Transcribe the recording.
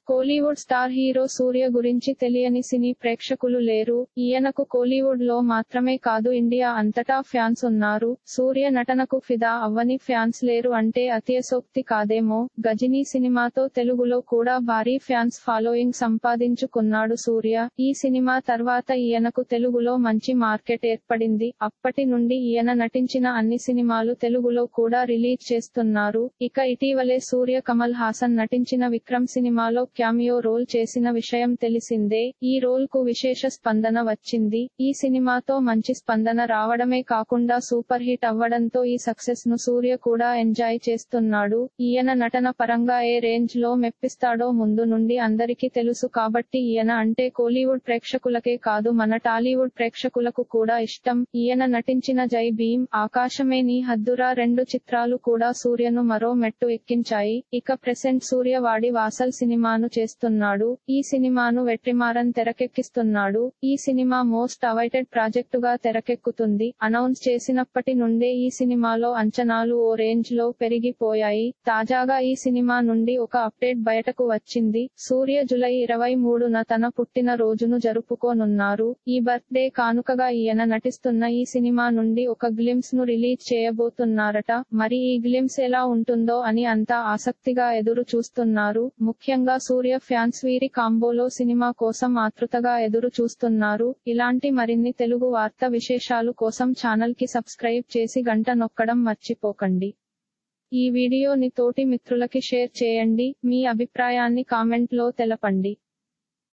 Kollywood star hero సూర్య గురించి తెలియని సినీ ప్రేక్షకులు లేరు ఈయనకు కోలీవుడ్ లో మాత్రమే కాదు ఇండియా అంతటా ఫ్యాన్స్ ఉన్నారు సూర్య నటనకు ఫిదా అవ్వని ఫ్యాన్స్ లేరు అంటే అతిశోక్తి కాదేమో గజినీ సినిమాతో తెలుగులో కూడా భారీ ఫ్యాన్స్ ఫాలోయింగ్ సంపాదించుకున్నాడు సూర్య ఈ సినిమా తర్వాత ఈయనకు తెలుగులో మంచి మార్కెట్ ఏర్పడింది అప్పటి నుండి ఈయన నటించిన అన్ని సినిమాలు తెలుగులో కూడా రిలీజ్ చేస్తున్నారు ఇక ఇటీవలే సూర్య కమల్ హాసన్ నటించిన విక్రమ్ సినిమాలో క్యామియో రోల్ చేసిన విషయం తెలిసిందే ఈ రోల్ కు విశేష స్పందన వచ్చింది ఈ సినిమాతో మంచి స్పందన రావడమే కాకుండా సూపర్ హిట్ అవ్వడంతో ఈ సక్సెస్ ను సూర్య కూడా ఎంజాయ్ చేస్తున్నాడు ఈయన నటన పరంగా ఏ రేంజ్ లో మెప్పిస్తాడో ముందు నుండి అందరికీ తెలుసు కాబట్టి ఈయన అంటే కోలీవుడ్ ప్రేక్షకులకే కాదు మన టాలీవుడ్ ప్రేక్షకులకు కూడా ఇష్టం ఈయన నటించిన జై భీమ్ ఆకాశమే నీ హద్దురా రెండు చిత్రాలు కూడా సూర్యను మరో మెట్టు ఎక్కించాయి ఇక ప్రెసెంట్ సూర్య వాడి వాసల్ సినిమాను చేస్తున్నాడు ఈ సినిమాను వెట్రిమారన్ తెరకెక్కిస్తున్నాడు ఈ సినిమా మోస్ట్ అవైటెడ్ ప్రాజెక్టుగా తెరకెక్కుతుంది అనౌన్స్ చేసినప్పటి నుండే ఈ సినిమాలో అంచనాలు ఓ రేంజ్ లో పెరిగిపోయాయి తాజాగా ఈ సినిమా నుండి ఒక అప్డేట్ బయటకు వచ్చింది సూర్య జులై ఇరవై మూడున తన పుట్టిన రోజును జరుపుకోనున్నారు ఈ బర్త్డే కానుకగా ఈయన నటిస్తున్న ఈ సినిమా నుండి ఒక గ్లిమ్స్ ను రిలీజ్ చేయబోతున్నారట మరి ఈ గ్లిమ్స్ ఎలా ఉంటుందో అని అంతా ఆసక్తిగా ఎదురు చూస్తున్నారు ముఖ్యంగా సూర్య ఫ్యాన్స్ వీరి కాంబోలో సినిమా కోసం ఆతృతగా ఎదురు చూస్తున్నారు ఇలాంటి మరిన్ని తెలుగు వార్త విశేషాలు కోసం ఛానల్ కి సబ్స్క్రైబ్ చేసి గంట నొక్కడం మర్చిపోకండి ఈ వీడియోని తోటి మిత్రులకి షేర్ చేయండి మీ అభిప్రాయాన్ని కామెంట్ లో తెలపండి